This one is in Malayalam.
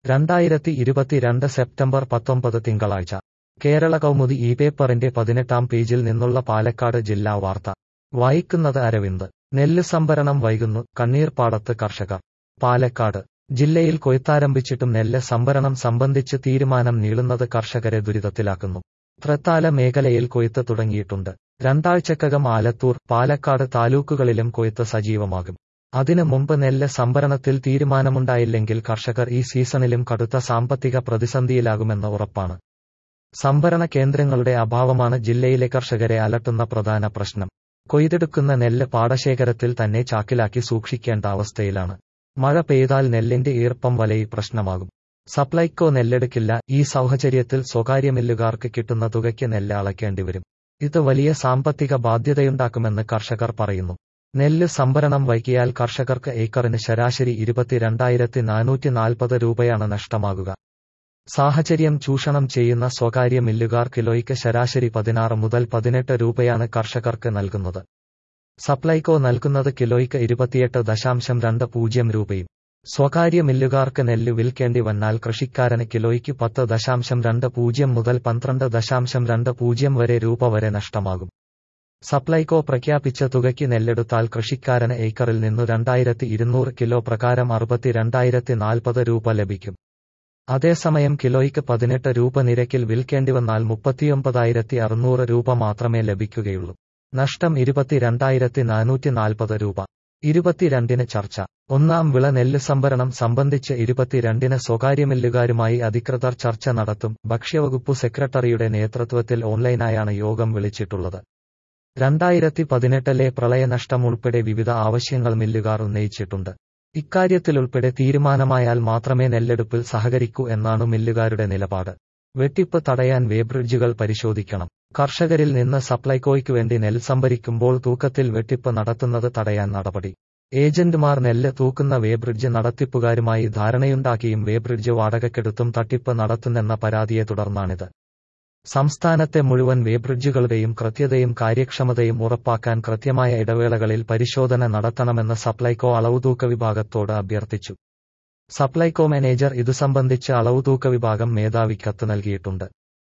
രണ്ടായിരത്തി ഇരുപത്തിരണ്ട് സെപ്റ്റംബർ പത്തൊമ്പത് തിങ്കളാഴ്ച കേരള കൗമുദി ഈ പേപ്പറിന്റെ പതിനെട്ടാം പേജിൽ നിന്നുള്ള പാലക്കാട് ജില്ലാ വാർത്ത വായിക്കുന്നത് അരവിന്ദ് നെല്ല് സംഭരണം വൈകുന്നു കണ്ണീർപ്പാടത്ത് കർഷകർ പാലക്കാട് ജില്ലയിൽ കൊയ്ത്താരംഭിച്ചിട്ടും നെല്ല് സംഭരണം സംബന്ധിച്ച് തീരുമാനം നീളുന്നത് കർഷകരെ ദുരിതത്തിലാക്കുന്നു ത്രത്താല മേഖലയിൽ കൊയ്ത്ത് തുടങ്ങിയിട്ടുണ്ട് രണ്ടാഴ്ചക്കകം ആലത്തൂർ പാലക്കാട് താലൂക്കുകളിലും കൊയ്ത്ത് സജീവമാകും അതിനു മുമ്പ് നെല്ല് സംഭരണത്തിൽ തീരുമാനമുണ്ടായില്ലെങ്കിൽ കർഷകർ ഈ സീസണിലും കടുത്ത സാമ്പത്തിക പ്രതിസന്ധിയിലാകുമെന്ന് ഉറപ്പാണ് സംഭരണ കേന്ദ്രങ്ങളുടെ അഭാവമാണ് ജില്ലയിലെ കർഷകരെ അലട്ടുന്ന പ്രധാന പ്രശ്നം കൊയ്തെടുക്കുന്ന നെല്ല് പാടശേഖരത്തിൽ തന്നെ ചാക്കിലാക്കി സൂക്ഷിക്കേണ്ട അവസ്ഥയിലാണ് മഴ പെയ്താൽ നെല്ലിന്റെ ഈർപ്പം വലയി പ്രശ്നമാകും സപ്ലൈകോ നെല്ലെടുക്കില്ല ഈ സാഹചര്യത്തിൽ സ്വകാര്യ മില്ലുകാർക്ക് കിട്ടുന്ന തുകയ്ക്ക് നെല്ല് അളക്കേണ്ടിവരും ഇത് വലിയ സാമ്പത്തിക ബാധ്യതയുണ്ടാക്കുമെന്ന് കർഷകർ പറയുന്നു നെല്ല് സംഭരണം വൈകിയാൽ കർഷകർക്ക് ഏക്കറിന് ശരാശരി ഇരുപത്തിരണ്ടായിരത്തി നാനൂറ്റി നാൽപ്പത് രൂപയാണ് നഷ്ടമാകുക സാഹചര്യം ചൂഷണം ചെയ്യുന്ന സ്വകാര്യ മില്ലുകാർ കിലോയ്ക്ക് ശരാശരി പതിനാറ് മുതൽ പതിനെട്ട് രൂപയാണ് കർഷകർക്ക് നൽകുന്നത് സപ്ലൈകോ നൽകുന്നത് കിലോയ്ക്ക് ഇരുപത്തിയെട്ട് ദശാംശം രണ്ട് പൂജ്യം രൂപയും സ്വകാര്യ മില്ലുകാർക്ക് നെല്ല് വിൽക്കേണ്ടി വന്നാൽ കൃഷിക്കാരന് കിലോയ്ക്ക് പത്ത് ദശാംശം രണ്ട് പൂജ്യം മുതൽ പന്ത്രണ്ട് ദശാംശം രണ്ട് പൂജ്യം വരെ രൂപ വരെ നഷ്ടമാകും സപ്ലൈകോ പ്രഖ്യാപിച്ച തുകയ്ക്ക് നെല്ലെടുത്താൽ കൃഷിക്കാരന് ഏക്കറിൽ നിന്നു രണ്ടായിരത്തി ഇരുന്നൂറ് കിലോ പ്രകാരം അറുപത്തിരണ്ടായിരത്തി നാൽപ്പത് രൂപ ലഭിക്കും അതേസമയം കിലോയ്ക്ക് പതിനെട്ട് രൂപ നിരക്കിൽ വിൽക്കേണ്ടിവന്നാൽ മുപ്പത്തിയൊമ്പതായിരത്തി അറുന്നൂറ് രൂപ മാത്രമേ ലഭിക്കുകയുള്ളൂ നഷ്ടം ഇരുപത്തിരണ്ടായിരത്തി നാനൂറ്റി നാൽപ്പത് രൂപ ഇരുപത്തിരണ്ടിന് ചർച്ച ഒന്നാം വിള നെല്ല് സംഭരണം സംബന്ധിച്ച് ഇരുപത്തിരണ്ടിന് സ്വകാര്യ മില്ലുകാരുമായി അധികൃതർ ചർച്ച നടത്തും ഭക്ഷ്യവകുപ്പ് സെക്രട്ടറിയുടെ നേതൃത്വത്തിൽ ഓൺലൈനായാണ് യോഗം വിളിച്ചിട്ടുള്ളത് രണ്ടായിരത്തി പതിനെട്ടിലെ പ്രളയനഷ്ടം ഉൾപ്പെടെ വിവിധ ആവശ്യങ്ങൾ മില്ലുകാർ ഉന്നയിച്ചിട്ടുണ്ട് ഇക്കാര്യത്തിലുൾപ്പെടെ തീരുമാനമായാൽ മാത്രമേ നെല്ലെടുപ്പിൽ സഹകരിക്കൂ എന്നാണ് മില്ലുകാരുടെ നിലപാട് വെട്ടിപ്പ് തടയാൻ വേബ്രിഡ്ജുകൾ പരിശോധിക്കണം കർഷകരിൽ നിന്ന് സപ്ലൈകോയ്ക്ക് വേണ്ടി നെൽ സംഭരിക്കുമ്പോൾ തൂക്കത്തിൽ വെട്ടിപ്പ് നടത്തുന്നത് തടയാൻ നടപടി ഏജന്റുമാർ നെല്ല് തൂക്കുന്ന വേബ്രിഡ്ജ് നടത്തിപ്പുകാരുമായി ധാരണയുണ്ടാക്കിയും വേബ്രിഡ്ജ് വാടകക്കെടുത്തും തട്ടിപ്പ് നടത്തുന്നെന്ന പരാതിയെ തുടർന്നാണിത് സംസ്ഥാനത്തെ മുഴുവൻ വേബ്രിഡ്ജുകളുടെയും കൃത്യതയും കാര്യക്ഷമതയും ഉറപ്പാക്കാൻ കൃത്യമായ ഇടവേളകളിൽ പരിശോധന നടത്തണമെന്ന് സപ്ലൈകോ അളവുതൂക്ക വിഭാഗത്തോട് അഭ്യർത്ഥിച്ചു സപ്ലൈകോ മാനേജർ ഇതു സംബന്ധിച്ച് അളവുതൂക്ക വിഭാഗം മേധാവി കത്ത് നൽകിയിട്ടുണ്ട്